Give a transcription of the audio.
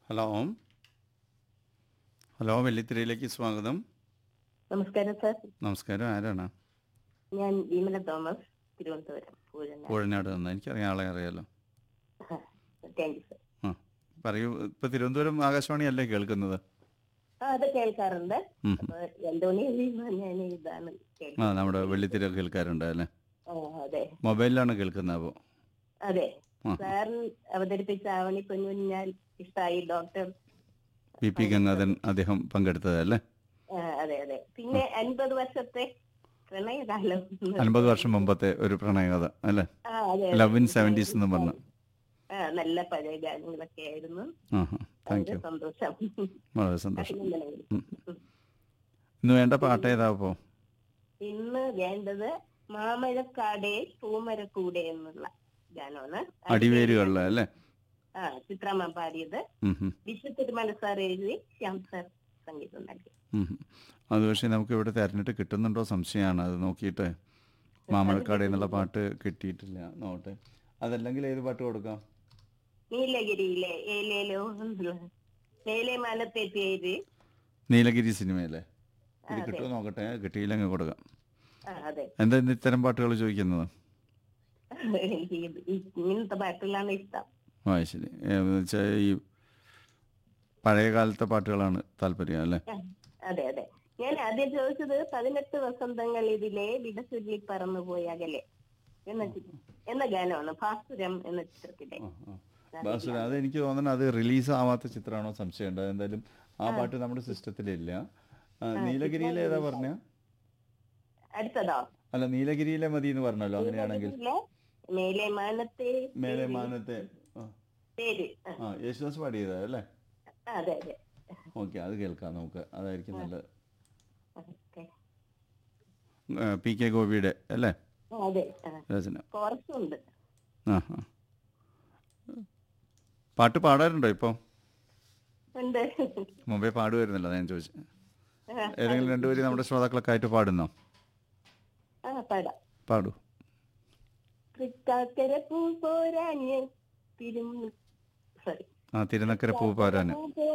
Hello hello വെള്ളിത്തിരയിലേക്ക് സ്വാഗതം നമസ്കാരം sir നമസ്കാരം ആരാണ് ഞാൻ വിമല തോമസ് തിരുവനന്തപുരം പൂഴനാട് കോഴനാട് നിന്ന് എനിക്കറിയാം ആളെ അറിയാലോ താങ്ക് യു സാർ ആ പറയൂ ഇപ്പം തിരുവനന്തപുരം ആകാശവാണി അല്ലേ കേൾക്കുന്നത് ആ അത് കേൾക്കാറുണ്ട് ഉം. അപ്പൊ രണ്ടു മണി കഴിയുമ്പോ ഞാൻ ഇതാണ് ആ കേൾക്കുന്നത് നമ്മുടെ വെള്ളിത്തിര കേൾക്കാറുണ്ട് അല്ലേ ആ, അതെ മൊബൈലിലാണ് കേൾക്കുന്നത് അപ്പോൾ അതെ ആ. സാറിന് അവതരിപ്പിച്ച ആവണി കുഞ്ഞുഞ്ഞാൽ ഇഷ്ടമായി ഡോക്ടർ പി പി ഗംഗാധരൻ അദ്ദേഹം പങ്കെടുത്തത് അല്ലേ ആ, അതെ അതെ പിന്നെ അൻപത് വർഷത്തെ പ്രണയകാലം അൻപത് വർഷം മുമ്പത്തെ ഒരു പ്രണയകഥ അല്ലേ ആ, അതെ, അതെ. ലവ് ഇൻ സെവൻറ്റീസ് എന്ന് പറഞ്ഞു ആ, നല്ല പഴയ ഗാനങ്ങളൊക്കെ ആയിരുന്നു ആ ഹാ താങ്ക് വളരെ യു സന്തോഷം വളരെ സന്തോഷം അഭിനന്ദനങ്ങൾ ഉം. ഇന്ന് വേണ്ട പാട്ട് ഏതാ അപ്പോൾ ഇന്ന് വേണ്ടത് മാമഴക്കാടെ പൂമരക്കൂടെ എന്നുള്ള ഗാനമാണ് അടിവേരുകളിലെ അല്ലേ ആ ചിത്രമ്മ പാടിയത് ഉം ഉം. വിശുദ്ധ മനസ്സാർ എഴുതി ശ്യാം സാർ സംഗീതം നൽകി ഉം. അത് പക്ഷേ നമുക്ക് ഇവിടെ തിരഞ്ഞിട്ട് കിട്ടുന്നുണ്ടോ സംശയമാണ് അത് നോക്കിയിട്ട് മാമഴക്കാട് എന്നുള്ള പാട്ട് കിട്ടിയിട്ടില്ല നോട്ടെ അതല്ലെങ്കിൽ ഏത് പാട്ട് കൊടുക്കാം നീലഗിരിയിലെ ഏലേലോ എന്നുള്ള മേലെ മാനത്തെ പേര് നീലഗിരി സിനിമയല്ലേ ഇത് അതെ. കിട്ടുമോ നോക്കട്ടെ കിട്ടിയില്ലെങ്കിൽ കൊടുക്കാം ആ അതെ എന്താ ഇന്ന് ഇത്തരം പാട്ടുകൾ ചോദിക്കുന്നത് എനിക്ക് ഇത് ഇങ്ങനത്തെ പാട്ടുകളാണ് ഇഷ്ടം ആ ശരി എന്ന് വെച്ചാൽ ഈ പഴയ കാലത്തെ പാട്ടുകളാണ് താല്പര്യം അല്ലേ ആ, അതെ അതെ ഞാൻ ആദ്യം ചോദിച്ചത് പതിനെട്ട് വസന്തങ്ങൾ ഇതിലെ വിടചൊല്ലി പറന്നുപോയ അകലെ എന്ന ചി- എന്ന ഗാനമാണ് ഭാസുരം എന്ന ചിത്രത്തിലെ ആ, ആ. ബാസുര അത് എനിക്ക് തോന്നുന്നത് അത് റിലീസ് ആവാത്ത ചിത്രമാണോ സംശയമുണ്ട് എന്തായാലും ആ പാട്ട് നമ്മുടെ സിസ്റ്റത്തിലില്ല ആ, നീലഗിരിയിലെ ഏതാ പറഞ്ഞ അടുത്തതോ അല്ല നീലഗിരിയിലെ മതി എന്ന് പറഞ്ഞല്ലോ അങ്ങനെയാണെങ്കിൽ ഇതിലെ മേലെ മാനത്തെ മേലെ മാനത്തെ ആ. പേര് ആ, ആ യേശുദാസ് പാടിയതാ അല്ലേ അതെ അതെ ഓക്കെ അത് കേൾക്കാം നമുക്ക് അതായിരിക്കും നല്ലത് ഓക്കേ. ആ, പി കെ ഗോപിയുടെ അല്ലേ ആ, അതെ രചന കോറസും ഉണ്ട് ആ ആ പാട്ട് പാടാറുണ്ടോ ഇപ്പോൾ ഉണ്ട് മുമ്പേ പാടുമായിരുന്നല്ലോ അതാ ഞാൻ ചോദിച്ചത് ആ, ഏതെങ്കിലും രണ്ടുപേരും നമ്മുടെ ശ്രോതാക്കളൊക്കെ ആയിട്ട് പാടുന്നോ ആ പാടാം പാടൂ തൃക്കാക്കര പൂ പോരാഞ്ഞ് തിരും സോറി ആ തിരുനക്കര പൂ പാരാന് പൂ